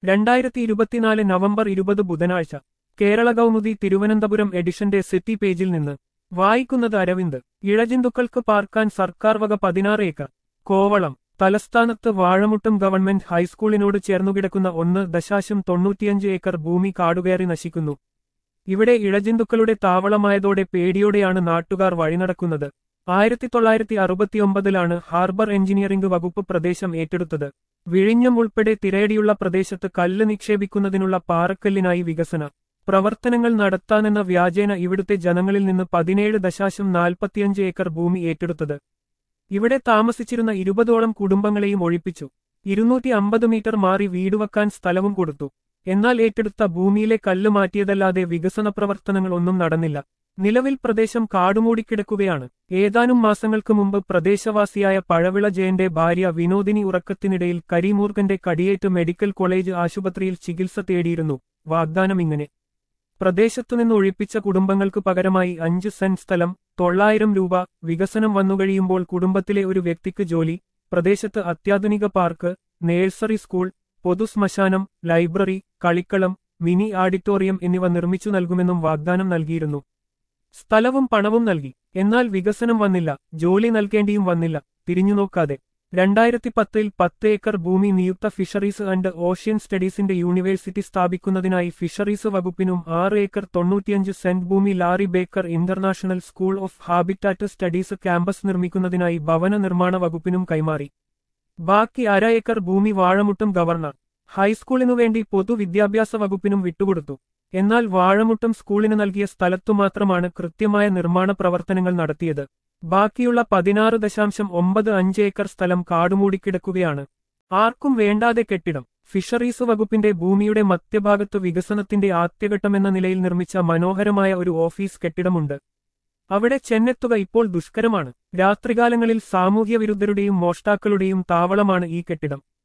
രണ്ടായിരത്തി ഇരുപത്തിനാല് നവംബർ ഇരുപത് ബുധനാഴ്ച കേരള കൗമുദി തിരുവനന്തപുരം എഡിഷന്റെ സിറ്റി പേജിൽ നിന്ന് വായിക്കുന്നത് അരവിന്ദ് ഇഴജന്തുക്കൾക്ക് പാർക്കാൻ സർക്കാർ വക പതിനാറ് ഏക്കർ കോവളം തലസ്ഥാനത്ത് വാഴമുട്ടും ഗവൺമെന്റ് ഹൈസ്കൂളിനോട് ചേർന്നുകിടക്കുന്ന ഒന്ന് ദശാശം തൊണ്ണൂറ്റിയഞ്ച് ഏക്കർ ഭൂമി കാടുകയറി നശിക്കുന്നു ഇവിടെ ഇഴജന്തുക്കളുടെ താവളമായതോടെ പേടിയോടെയാണ് നാട്ടുകാർ വഴിനടക്കുന്നത് ആയിരത്തി തൊള്ളായിരത്തി അറുപത്തിയൊമ്പതിലാണ് ഹാർബർ എഞ്ചിനീയറിംഗ് വകുപ്പ് പ്രദേശം ഏറ്റെടുത്തത് വിഴിഞ്ഞം ഉൾപ്പെടെ തിരയടിയുള്ള പ്രദേശത്ത് കല്ല് നിക്ഷേപിക്കുന്നതിനുള്ള പാറക്കല്ലിനായി വികസന പ്രവർത്തനങ്ങൾ നടത്താനെന്ന വ്യാജേന ഇവിടുത്തെ ജനങ്ങളിൽ നിന്ന് പതിനേഴ് ദശാശം നാൽപ്പത്തിയഞ്ച് ഏക്കർ ഭൂമി ഏറ്റെടുത്തത് ഇവിടെ താമസിച്ചിരുന്ന ഇരുപതോളം കുടുംബങ്ങളെയും ഒഴിപ്പിച്ചു ഇരുന്നൂറ്റി അമ്പത് മീറ്റർ മാറി വീടുവെക്കാൻ സ്ഥലവും കൊടുത്തു എന്നാൽ ഏറ്റെടുത്ത ഭൂമിയിലെ കല്ല് മാറ്റിയതല്ലാതെ വികസന പ്രവർത്തനങ്ങൾ ഒന്നും നടന്നില്ല നിലവിൽ പ്രദേശം കാടുമൂടിക്കിടക്കുകയാണ് ഏതാനും മാസങ്ങൾക്ക് മുമ്പ് പ്രദേശവാസിയായ പഴവിള ജയന്റെ ഭാര്യ വിനോദിനി ഉറക്കത്തിനിടയിൽ കരിമൂർഗന്റെ കടിയേറ്റ് മെഡിക്കൽ കോളേജ് ആശുപത്രിയിൽ ചികിത്സ തേടിയിരുന്നു വാഗ്ദാനം ഇങ്ങനെ പ്രദേശത്തുനിന്ന് ഒഴിപ്പിച്ച കുടുംബങ്ങൾക്ക് പകരമായി അഞ്ച് സെന്റ് സ്ഥലം തൊള്ളായിരം രൂപ വികസനം വന്നുകഴിയുമ്പോൾ കുടുംബത്തിലെ ഒരു വ്യക്തിക്ക് ജോലി പ്രദേശത്ത് അത്യാധുനിക പാർക്ക് നേഴ്സറി സ്കൂൾ പൊതുശ്മശാനം ലൈബ്രറി കളിക്കളം മിനി ആഡിറ്റോറിയം എന്നിവ നിർമ്മിച്ചു നൽകുമെന്നും വാഗ്ദാനം നൽകിയിരുന്നു സ്ഥലവും പണവും നൽകി എന്നാൽ വികസനം വന്നില്ല ജോലി നൽകേണ്ടിയും വന്നില്ല തിരിഞ്ഞുനോക്കാതെ രണ്ടായിരത്തി പത്തിൽ പത്ത് ഏക്കർ ഭൂമി നിയുക്ത ഫിഷറീസ് ആൻഡ് ഓഷ്യൻ സ്റ്റഡീസിന്റെ യൂണിവേഴ്സിറ്റി സ്ഥാപിക്കുന്നതിനായി ഫിഷറീസ് വകുപ്പിനും ആറ് ഏക്കർ തൊണ്ണൂറ്റിയഞ്ച് സെന്റ് ഭൂമി Laurie Baker international school of habitat studies campus നിർമ്മിക്കുന്നതിനായി ഭവന നിർമ്മാണ വകുപ്പിനും കൈമാറി ബാക്കി അര ഏക്കർ ഭൂമി വാഴമുട്ടും ഗവർണർ ഹൈസ്കൂളിനുവേണ്ടി പൊതുവിദ്യാഭ്യാസ വകുപ്പിനും വിട്ടുകൊടുത്തു എന്നാൽ വാഴമുട്ടം സ്കൂളിന് നൽകിയ സ്ഥലത്തു മാത്രമാണ് കൃത്യമായ നിർമ്മാണ പ്രവർത്തനങ്ങൾ നടത്തിയത് ബാക്കിയുള്ള പതിനാറ് ദശാംശം ഒമ്പത് അഞ്ച് ഏക്കർ സ്ഥലം കാടുമൂടിക്കിടക്കുകയാണ് ആർക്കും വേണ്ടാതെ കെട്ടിടം ഫിഷറീസ് വകുപ്പിന്റെ ഭൂമിയുടെ മധ്യഭാഗത്ത് വികസനത്തിന്റെ ആദ്യഘട്ടമെന്ന നിലയിൽ നിർമ്മിച്ച മനോഹരമായ ഒരു ഓഫീസ് കെട്ടിടമുണ്ട് അവിടെ ചെന്നെത്തുക ഇപ്പോൾ ദുഷ്കരമാണ് രാത്രികാലങ്ങളിൽ സാമൂഹ്യ വിരുദ്ധരുടെയും മോഷ്ടാക്കളുടെയും താവളമാണ് ഈ കെട്ടിടം